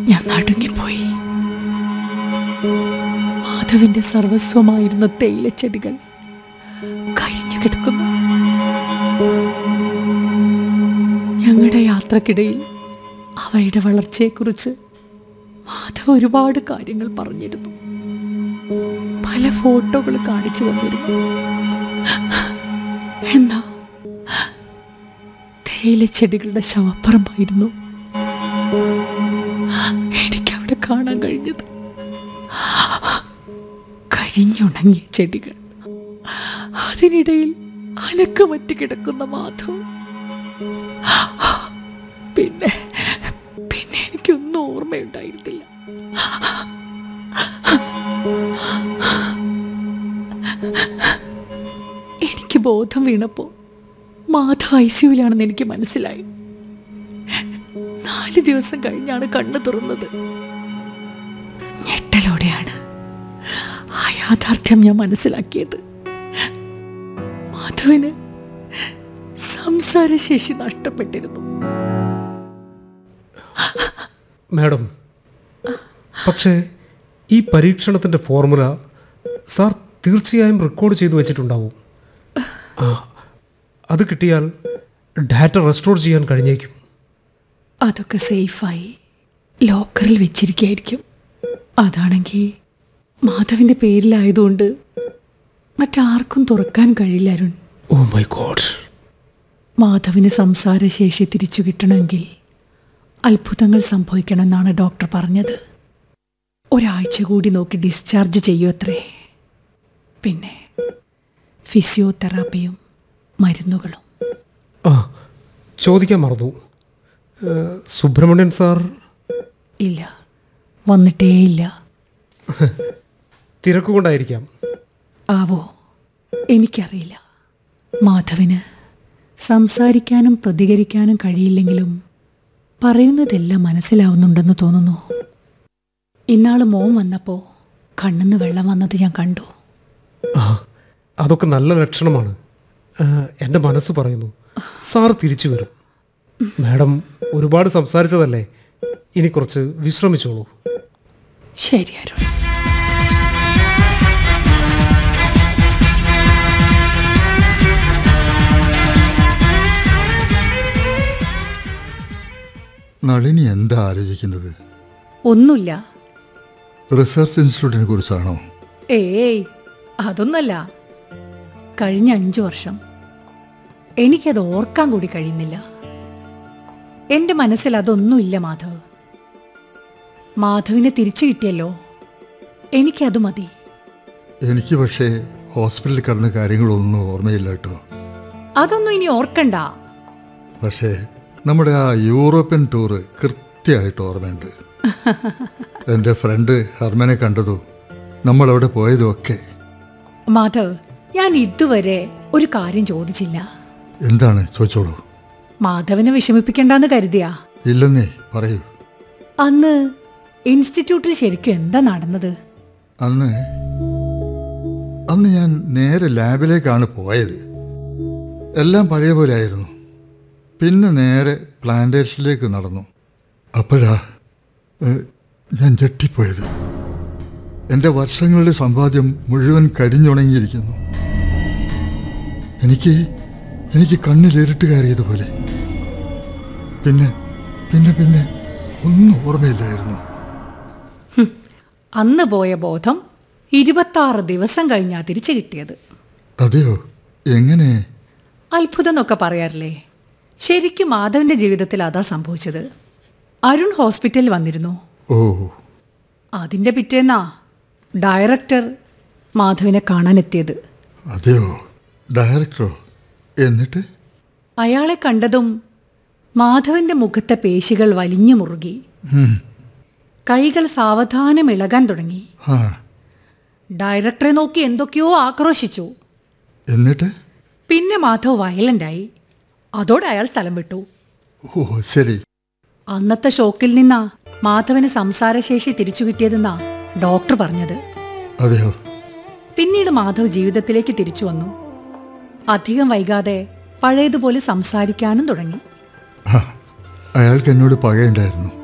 ഞാൻ നടുങ്ങിപ്പോയി മാധവിന്റെ സർവസ്വമായിരുന്ന തേയിലച്ചെടികൾ കരിഞ്ഞു കിടക്കുന്നു ഞങ്ങളുടെ യാത്രക്കിടയിൽ അവയുടെ വളർച്ചയെക്കുറിച്ച് മാധവ് ഒരുപാട് കാര്യങ്ങൾ പറഞ്ഞിരുന്നു പല ഫോട്ടോകൾ കാണിച്ചു തന്നിരുന്നു എന്നാ തേയിലച്ചെടികളുടെ ശവപ്പറമ്പായിരുന്നു എനിക്ക് അവിടെ കാണാൻ കഴിഞ്ഞത് കരിഞ്ഞുണങ്ങിയ ചെടികൾ അതിനിടയിൽ അനക്കമറ്റ് കിടക്കുന്ന മാധവ് പിന്നെ പിന്നെ എനിക്കൊന്നും ഓർമ്മയുണ്ടായിരുന്നില്ല എനിക്ക് ബോധം വീണപ്പോ മാധവ് ഐ സിയുലാണെന്ന് എനിക്ക് മനസ്സിലായി നാല് ദിവസം കഴിഞ്ഞാണ് കണ്ണു തുറന്നത് ഞെട്ടലോടെയാണ് ആ യാഥാർത്ഥ്യം ഞാൻ മനസ്സിലാക്കിയത് മാധവിന് സംസാരശേഷി നഷ്ടപ്പെട്ടിരുന്നു മാഡം പക്ഷേ ഈ പരീക്ഷണത്തിൻ്റെ ഫോർമുല സാർ തീർച്ചയായും റെക്കോർഡ് ചെയ്തു വെച്ചിട്ടുണ്ടാവും ആ, അത് കിട്ടിയാൽ ഡാറ്റ റെസ്റ്റോർ ചെയ്യാൻ കഴിഞ്ഞേക്കും അതൊക്കെ സേഫായി ലോക്കറിൽ വെച്ചിരിക്കുകയായിരിക്കും അതാണെങ്കിൽ മാധവിൻ്റെ പേരിലായതുകൊണ്ട് മറ്റാർക്കും തുറക്കാൻ കഴിയില്ല അരുൺ ഓ മൈ ഗോഡ് മാധവിന് സംസാരശേഷി തിരിച്ചു കിട്ടണമെങ്കിൽ അത്ഭുതങ്ങൾ സംഭവിക്കണമെന്നാണ് ഡോക്ടർ പറഞ്ഞത് ഒരാഴ്ച കൂടി നോക്കി ഡിസ്ചാർജ് ചെയ്യുമത്രേ പിന്നെ ഫിസിയോതെറാപ്പിയും മരുന്നുകളും ആ ചോദിക്കാൻ മറന്നു ഏ, സുബ്രഹ്മണ്യൻ സാർ ഇല്ല വന്നിട്ടേയില്ല തിരക്കുകൊണ്ടായിരിക്കാം ആവോ എനിക്കറിയില്ല മാധവിന് സംസാരിക്കാനും പ്രതികരിക്കാനും കഴിയില്ലെങ്കിലും പറയുന്നതെല്ലാം മനസ്സിലാവുന്നുണ്ടെന്ന് തോന്നുന്നു ഇന്നാള് മോൻ വന്നപ്പോൾ കണ്ണിന്ന് വെള്ളം വന്നത് ഞാൻ കണ്ടു ആ അതൊക്കെ നല്ല ലക്ഷണമാണ് ആ, എൻ്റെ മനസ്സ് പറയുന്നു സാർ തിരിച്ചു വരും മാഡം ഒരുപാട് സംസാരിച്ചതല്ലേ ഇനി കുറച്ച് വിശ്രമിച്ചോളൂ ശരി അരുൺ നളിനി എന്താ ആലോചിക്കുന്നത് ഒന്നുമില്ല റിസർച്ച് ഇൻസ്റ്റിറ്റ്യൂട്ടിനെ കുറിച്ചാണോ ഏയ് അതൊന്നല്ല കഴിഞ്ഞ അഞ്ചു വർഷം എനിക്കത് ഓർക്കാൻ കൂടി കഴിയുന്നില്ല എൻ്റെ മനസ്സിൽ അതൊന്നുമില്ല മാധവ് മാധവിനെ തിരിച്ചു കിട്ടിയല്ലോ എനിക്കത് മതി എനിക്ക് പക്ഷേ ഹോസ്പിറ്റലിൽ കിടന്ന കാര്യങ്ങളൊന്നും ഓർമ്മയില്ല കേട്ടോ അതൊന്നും ഇനി ഓർക്കണ്ട പക്ഷേ നമ്മുടെ ആ യൂറോപ്യൻ ടൂറ് കൃത്യമായിട്ട് ഓർമ്മയുണ്ട് എൻ്റെ ഫ്രണ്ട് ഹർമനെ കണ്ടതോ നമ്മളവിടെ പോയതും ഒക്കെ മാധവ് ഞാൻ ഇതുവരെ ഒരു കാര്യം ചോദിച്ചില്ല എന്താണ് ചോദിച്ചോളൂ മാധവിനെ വിഷമിപ്പിക്കണ്ടെന്ന് കരുതിയാ ഇല്ലെന്നേ പറയൂ അന്ന് ഇൻസ്റ്റിറ്റ്യൂട്ടിൽ ശരിക്കും എന്താ നടന്നത് അന്ന് അന്ന് ഞാൻ നേരെ ലാബിലേക്കാണ് പോയത് എല്ലാം പഴയ പോലെ ആയിരുന്നു പിന്നെ നേരെ പ്ലാന്റേഷനിലേക്ക് നടന്നു അപ്പോഴാ ഏഹ്, ഞാൻ ഞെട്ടിപ്പോയത് എൻ്റെ വർഷങ്ങളുടെ സമ്പാദ്യം മുഴുവൻ കരിഞ്ഞുണങ്ങിയിരിക്കുന്നു എനിക്ക് എനിക്ക് കണ്ണിലിരുട്ട് കയറിയതുപോലെ പിന്നെ പിന്നെ പിന്നെ ഒന്നും ഓർമ്മയില്ലായിരുന്നു അന്ന് പോയ ബോധം ഇരുപത്താറ് ദിവസം കഴിഞ്ഞാ തിരിച്ചു കിട്ടിയത് അതെയോ എങ്ങനെ അത്ഭുതം എന്നൊക്കെ പറയാറില്ലേ ശരിക്കും മാധവന്റെ ജീവിതത്തിൽ അതാ സംഭവിച്ചത് അരുൺ ഹോസ്പിറ്റലിൽ വന്നിരുന്നു ഓ അതിൻ്റെ പിറ്റേന്നാ ഡയറക്ടർ മാധവിനെ കാണാനെത്തിയത് അതെയോ ഡയറക്ടറോ എന്നിട്ട് അയാളെ കണ്ടതും മാധവന്റെ മുഖത്തെ പേശികൾ വലിഞ്ഞു മുറുകി ഉം, കൈകൾ സാവധാനം ഇളകാൻ തുടങ്ങി ആ ഡയറക്ടറെ നോക്കി എന്തൊക്കെയോ ആക്രോശിച്ചു എന്നിട്ട് പിന്നെ മാധവ് വയലൻ്റായി അതോടെ അയാൾ സ്ഥലം വിട്ടു ഓ ശരി അന്നത്തെ ഷോക്കിൽ നിന്നാ മാധവന് സംസാരശേഷി തിരിച്ചു കിട്ടിയതെന്നാ ഡോക്ടർ പറഞ്ഞത് അതെയോ പിന്നീട് മാധവ് ജീവിതത്തിലേക്ക് തിരിച്ചു വന്നു അധികം വൈകാതെ പഴയതുപോലെ സംസാരിക്കാനും തുടങ്ങി ആ അയാൾക്ക് എന്നോട് പകയുണ്ടായിരുന്നു